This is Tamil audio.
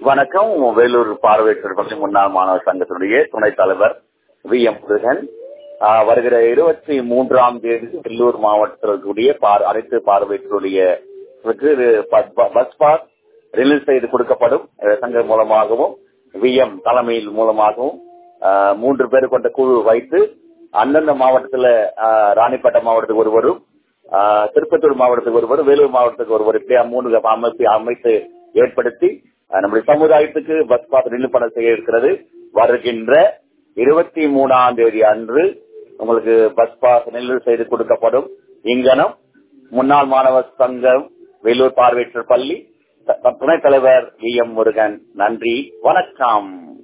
வணக்கம் வேலூர் பார்வையற்றோர் பள்ளி முன்னாள் மாணவர் சங்கத்தினுடைய துணைத் தலைவர் வி எம் முருகன் ஆஹ் வருகிற இருபத்தி மூன்றாம் தேதி வெள்ளூர் மாவட்டத்தில் இருக்கக்கூடிய பார் அனைத்து பார்வையற்றோருடைய பஸ் பாஸ் ரிலீஸ் செய்து கொடுக்கப்படும் அஹ் சங்கம் மூலமாகவும் வி எம் தலைமையில் மூலமாகவும் ஆஹ் மூன்று பேர் கொண்ட குழு வைத்து அந்தந்த மாவட்டத்துல ஆஹ் ராணிப்பேட்டை மாவட்டத்துக்கு ஒருவரும் ஆஹ் திருப்பத்தூர் மாவட்டத்துக்கு ஒருவர் வேலூர் மாவட்டத்துக்கு ஒருவர் இப்படியா மூணு அமைப்பு அமைத்து ஏற்படுத்தி ஆஹ் நம்முடைய சமுதாயத்துக்கு பஸ் பாஸ் ரிலீவ் பண்ண செய்ய இருக்கிறது வருகின்ற இருபத்தி மூணாம் தேதி அன்று உங்களுக்கு பஸ் பாஸ் நிலுவை செய்து கொடுக்கப்படும் இங்கனம் முன்னாள் மாணவர் சங்கம் வேலூர் பார்வையற்றர் பள்ளி த- துணைத் தலைவர் வி எம் முருகன் நன்றி வணக்கம்